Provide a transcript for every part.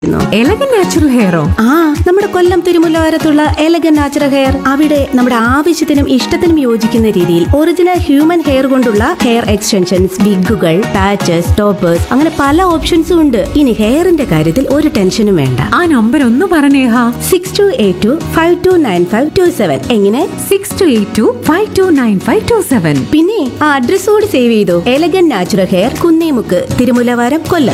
elegant natural ഹെയറോ ആ നമ്മുടെ കൊല്ലം തിരുമുല്ലവാരത്തുള്ള എലഗൻ നാച്ചുറൽ ഹെയർ അവിടെ നമ്മുടെ ആവശ്യത്തിനും ഇഷ്ടത്തിനും യോജിക്കുന്ന രീതിയിൽ ഒറിജിനൽ ഹ്യൂമൻ ഹെയർ കൊണ്ടുള്ള ഹെയർ എക്സ്റ്റൻഷൻസ് വിഗുകൾ പാച്ചസ് ടോപ്പേഴ്സ് അങ്ങനെ പല ഓപ്ഷൻസും ഉണ്ട് ഇനി ഹെയറിന്റെ കാര്യത്തിൽ ഒരു ടെൻഷനും വേണ്ട ആ നമ്പർ ഒന്ന് പറഞ്ഞേഹ six two eight two five two nine five two seven എങ്ങനെ six two eight two five two nine five two seven പിന്നെ ആ അഡ്രസ് കൂടി സേവ് ചെയ്തു elegant natural hair Kunnemukku Thirumullavaram Kollam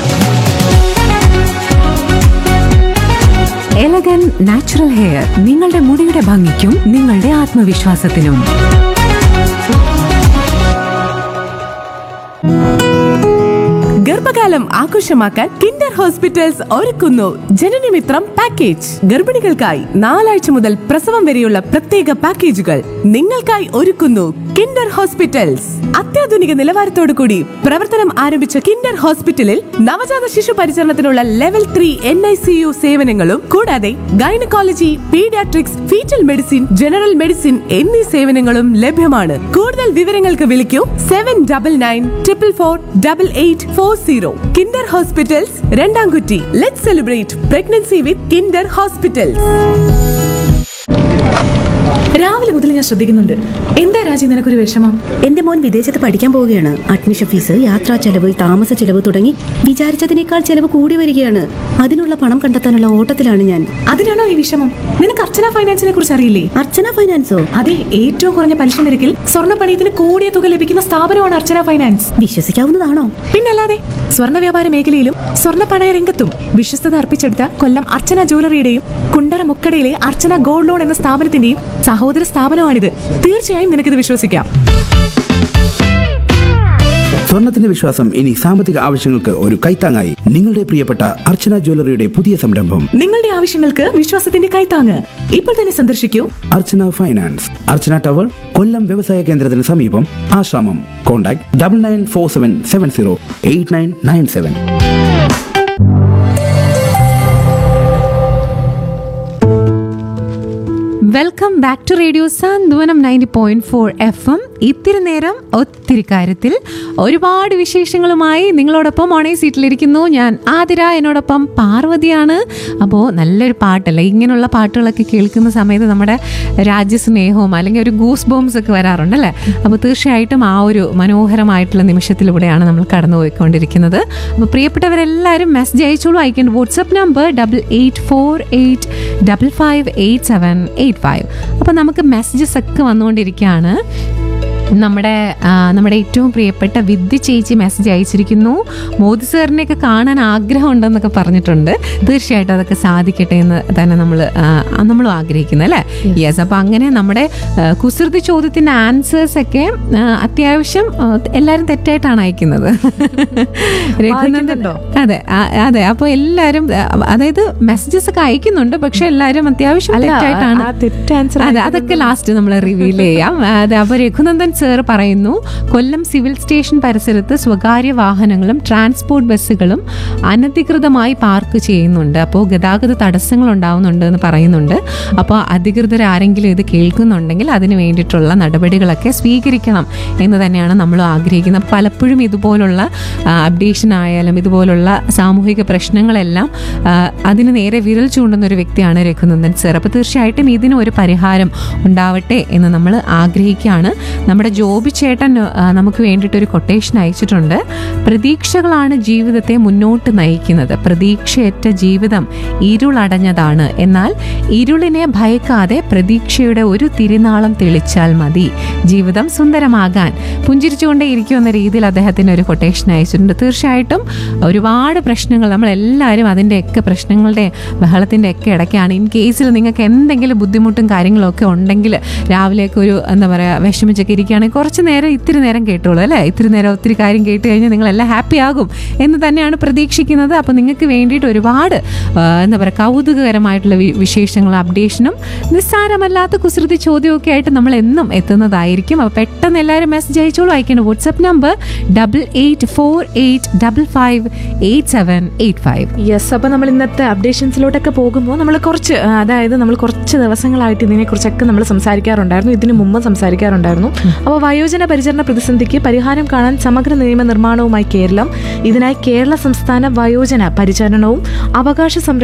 elegant natural hair നിങ്ങളുടെ മുടിയുടെ ഭംഗിക്കും നിങ്ങളുടെ ആത്മവിശ്വാസത്തിനും ഗർഭകാലം ആഘോഷമാക്കാൻ കിൻഡർ ഹോസ്പിറ്റൽസ് ഒരുക്കുന്നു ജനനമിത്രം പാക്കേജ് ഗർഭിണികൾക്കായി നാലാഴ്ച മുതൽ പ്രസവം വരെയുള്ള പ്രത്യേക പാക്കേജുകൾ നിങ്ങൾക്കായി ഒരുക്കുന്നു കിൻഡർ ഹോസ്പിറ്റൽസ് അത്യാധുനിക നിലവാരത്തോടു കൂടി പ്രവർത്തനം ആരംഭിച്ച കിൻഡർ ഹോസ്പിറ്റലിൽ നവജാത ശിശു പരിചരണത്തിനുള്ള level three N I C U സേവനങ്ങളും കൂടാതെ gynaecology paediatrics foetal medicine general medicine എന്നീ സേവനങ്ങളും ലഭ്യമാണ് കൂടുതൽ വിവരങ്ങൾക്ക് വിളിക്കൂ seven double nine triple four double eight four zero Kinder hospitals Randamkutty let celebrate pregnancy with Kinder hospitals രാവിലെ മുതൽ ഞാൻ ശ്രദ്ധിക്കുന്നുണ്ട് എന്താ രാജി നിനക്കൊരു വിഷമം എന്റെ മോൻ വിദേശത്ത് പഠിക്കാൻ പോവുകയാണ് അഡ്മിഷൻ ഫീസ് യാത്രാ ചെലവ് താമസ ചെലവ് തുടങ്ങി വിചാരിച്ചതിനേക്കാൾ ചെലവ് കൂടി വരികയാണ് അതിനുള്ള പണം കണ്ടെത്താനുള്ള ഓട്ടത്തിലാണ് ഞാൻ അതിനാണോ ഈ വിഷമം നിനക്ക് അർച്ചന ഫൈനാൻസിനെ കുറിച്ച് അറിയില്ലേ അർച്ചന ഫൈനാൻസോ അതെ ഏറ്റവും കുറഞ്ഞ പലിശ നിരക്കിൽ സ്വർണ്ണ പണയത്തിന് കൂടിയ തുക ലഭിക്കുന്ന സ്ഥാപനമാണ് അർച്ചന ഫൈനാൻസ് വിശ്വസിക്കാവുന്നതാണോ പിന്നല്ലാതെ സ്വർണ്ണ വ്യാപാര മേഖലയിലും സ്വർണ്ണ പണയ രംഗത്തും വിശ്വസ്തത അർപ്പിച്ചെടുത്ത കൊല്ലം അർച്ചന ജ്വല്ലറിയുടെയും കുണ്ടറ മുക്കടയിലെ അർച്ചന ഗോൾഡ് ലോൺ എന്ന സ്ഥാപനത്തിന്റെയും സഹോദര സ്ഥാപനമാണിത് തീർച്ചയായും നിനക്കിത് വിശ്വസിക്കാം സ്വർണത്തിന്റെ വിശ്വാസം ഇനി സാമ്പത്തിക ആവശ്യങ്ങൾക്ക് ഒരു കൈത്താങ്ങായി നിങ്ങളുടെ പ്രിയപ്പെട്ട അർച്ചന ജ്വല്ലറിയുടെ പുതിയ സംരംഭം നിങ്ങളുടെ ആവശ്യങ്ങൾക്ക് വിശ്വാസത്തിന്റെ കൈത്താങ്ങ് ഇപ്പോൾ തന്നെ സന്ദർശിക്കൂ അർച്ചന ഫൈനാൻസ് അർച്ചന ടവർ കൊല്ലം വ്യവസായ കേന്ദ്രത്തിന് സമീപം Ashramam contact double nine four seven seven zero eight nine nine seven welcome back to radio Santhwanam ninety point four F M ഇത്തിരി നേരം ഒത്തിരി കാര്യത്തിൽ ഒരുപാട് വിശേഷങ്ങളുമായി നിങ്ങളോടൊപ്പം ഓണേ സീറ്റിലിരിക്കുന്നു ഞാൻ ആതിര എന്നോടൊപ്പം പാർവതിയാണ് അപ്പോൾ നല്ലൊരു പാട്ടല്ലേ ഇങ്ങനെയുള്ള പാട്ടുകളൊക്കെ കേൾക്കുന്ന സമയത്ത് നമ്മുടെ രാജ്യസ്നേഹവും അല്ലെങ്കിൽ ഒരു ഗൂസ് ബോംസ് ഒക്കെ വരാറുണ്ടല്ലേ അപ്പോൾ തീർച്ചയായിട്ടും ആ ഒരു മനോഹരമായിട്ടുള്ള നിമിഷത്തിലൂടെയാണ് നമ്മൾ കടന്നുപോയിക്കൊണ്ടിരിക്കുന്നത് അപ്പോൾ പ്രിയപ്പെട്ടവരെല്ലാവരും മെസ്സേജ് അയച്ചോളൂ അയക്കേണ്ട WhatsApp number double eight four eight double five eight seven eight five അപ്പോൾ നമുക്ക് മെസ്സേജസ് ഒക്കെ വന്നുകൊണ്ടിരിക്കുകയാണ് നമ്മുടെ ആ, നമ്മുടെ ഏറ്റവും പ്രിയപ്പെട്ട വിദ്യ ചേച്ചി മെസ്സേജ് അയച്ചിരിക്കുന്നു മോദി സാറിനെയൊക്കെ കാണാൻ ആഗ്രഹമുണ്ടെന്നൊക്കെ പറഞ്ഞിട്ടുണ്ട് തീർച്ചയായിട്ടും അതൊക്കെ സാധിക്കട്ടെ എന്ന് തന്നെ നമ്മൾ നമ്മളും ആഗ്രഹിക്കുന്നു അല്ലേ യെസ് അപ്പോൾ അങ്ങനെ നമ്മുടെ ആ, കുസൃതി ചോദ്യത്തിൻ്റെ ആൻസേഴ്സ് ഒക്കെ ആ, അത്യാവശ്യം ആ, എല്ലാവരും തെറ്റായിട്ടാണ് അയക്കുന്നത് രഘുനന്ദൻ അതെ ആ- അതെ അപ്പോൾ എല്ലാവരും ആ, അതായത് മെസ്സേജസ് ഒക്കെ അയക്കുന്നുണ്ട് പക്ഷെ എല്ലാവരും അത്യാവശ്യം തെറ്റായിട്ടാണ് അതെ അതൊക്കെ ലാസ്റ്റ് നമ്മൾ റിവീൽ ചെയ്യാം അതെ അപ്പോൾ രഘുനന്ദൻ സർ പറയുന്നു കൊല്ലം സിവിൽ സ്റ്റേഷൻ പരിസരത്ത് സ്വകാര്യ വാഹനങ്ങളും ട്രാൻസ്പോർട്ട് ബസ്സുകളും അനധികൃതമായി പാർക്ക് ചെയ്യുന്നുണ്ട് അപ്പോൾ ഗതാഗത തടസ്സങ്ങൾ ഉണ്ടാവുന്നുണ്ട് എന്ന് പറയുന്നുണ്ട് അപ്പോൾ അധികൃതർ ആരെങ്കിലും ഇത് കേൾക്കുന്നുണ്ടെങ്കിൽ അതിന് വേണ്ടിയിട്ടുള്ള നടപടികളൊക്കെ സ്വീകരിക്കണം എന്ന് തന്നെയാണ് നമ്മൾ ആഗ്രഹിക്കുന്നത് പലപ്പോഴും ഇതുപോലുള്ള അപ്ഡേഷൻ ആയാലും ഇതുപോലുള്ള സാമൂഹിക പ്രശ്നങ്ങളെല്ലാം ആ, അതിന് നേരെ വിരൽ ചൂണ്ടുന്ന ഒരു വ്യക്തിയാണ് രഘുനന്ദൻ സർ അപ്പോൾ തീർച്ചയായിട്ടും ഇതിന് ഒരു പരിഹാരം ഉണ്ടാവട്ടെ എന്ന് നമ്മൾ ആഗ്രഹിക്കുകയാണ് നമ്മുടെ ജോബി ചേട്ടൻ ആ, നമുക്ക് വേണ്ടിയിട്ട് ഒരു കൊട്ടേഷൻ അയച്ചിട്ടുണ്ട് പ്രതീക്ഷകളാണ് ജീവിതത്തെ മുന്നോട്ട് നയിക്കുന്നത് പ്രതീക്ഷയറ്റ ജീവിതം ഇരുളടഞ്ഞതാണ് എന്നാൽ ഇരുളിനെ ഭയക്കാതെ പ്രതീക്ഷയുടെ ഒരു തിരുനാളം തെളിച്ചാൽ മതി ജീവിതം സുന്ദരമാകാൻ പുഞ്ചിരിച്ചുകൊണ്ടേ ഇരിക്കുമെന്ന രീതിയിൽ അദ്ദേഹത്തിന് ഒരു കൊട്ടേഷൻ അയച്ചിട്ടുണ്ട് തീർച്ചയായിട്ടും ഒരുപാട് പ്രശ്നങ്ങൾ നമ്മളെല്ലാവരും അതിൻ്റെയൊക്കെ പ്രശ്നങ്ങളുടെ ബഹളത്തിൻ്റെ ഒക്കെ ഇടയ്ക്കാണ് ഇൻ കേസിൽ നിങ്ങൾക്ക് എന്തെങ്കിലും ബുദ്ധിമുട്ടും കാര്യങ്ങളും ഒക്കെ ഉണ്ടെങ്കിൽ രാവിലെയൊക്കെ ഒരു എന്താ പറയുക വിഷമിച്ചൊക്കെ ഇരിക്കുകയാണെങ്കിൽ കുറച്ച് നേരം ഇത്തിരി നേരം കേട്ടോളൂ അല്ലേ ഇത്തിരി നേരം ഒത്തിരി കാര്യം കേട്ട് കഴിഞ്ഞാൽ നിങ്ങളെല്ലാം ഹാപ്പി ആകും എന്ന് തന്നെയാണ് പ്രതീക്ഷിക്കുന്നത് അപ്പോൾ നിങ്ങൾക്ക് വേണ്ടിയിട്ട് ഒരുപാട് ആ, എന്താ പറയുക കൗതുകകരമായിട്ടുള്ള വി- വിശേഷങ്ങളും അപ്ഡേഷനും നിസ്സാരമല്ലാത്ത കുസൃതി ചോദ്യമൊക്കെ ആയിട്ട് നമ്മൾ എന്നും എത്തുന്നതായിരിക്കും അപ്പോൾ പെട്ടെന്ന് എല്ലാവരും മെസ്സേജ് അയച്ചോളൂ അയക്കേണ്ട WhatsApp number double eight four eight double five eight seven eight five yes അപ്പോൾ നമ്മൾ ഇന്നത്തെ അപ്ഡേഷൻസിലോട്ടൊക്കെ പോകുമ്പോൾ നമ്മൾ കുറച്ച് ആ, അതായത് നമ്മൾ കുറച്ച് ദിവസങ്ങളായിട്ട് ഇതിനെക്കുറിച്ചൊക്കെ നമ്മൾ സംസാരിക്കാറുണ്ടായിരുന്നു ഇതിനു മുമ്പ് സംസാരിക്കാറുണ്ടായിരുന്നു അപ്പോൾ വയോജന പരിചരണ പ്രതിസന്ധിക്ക് പരിഹാരം കാണാൻ സമഗ്ര നിയമ നിർമ്മാണവുമായി കേരളം ഇതിനായി കേരള സംസ്ഥാന വയോജന പരിചരണവും അവകാശ സംരക്ഷണ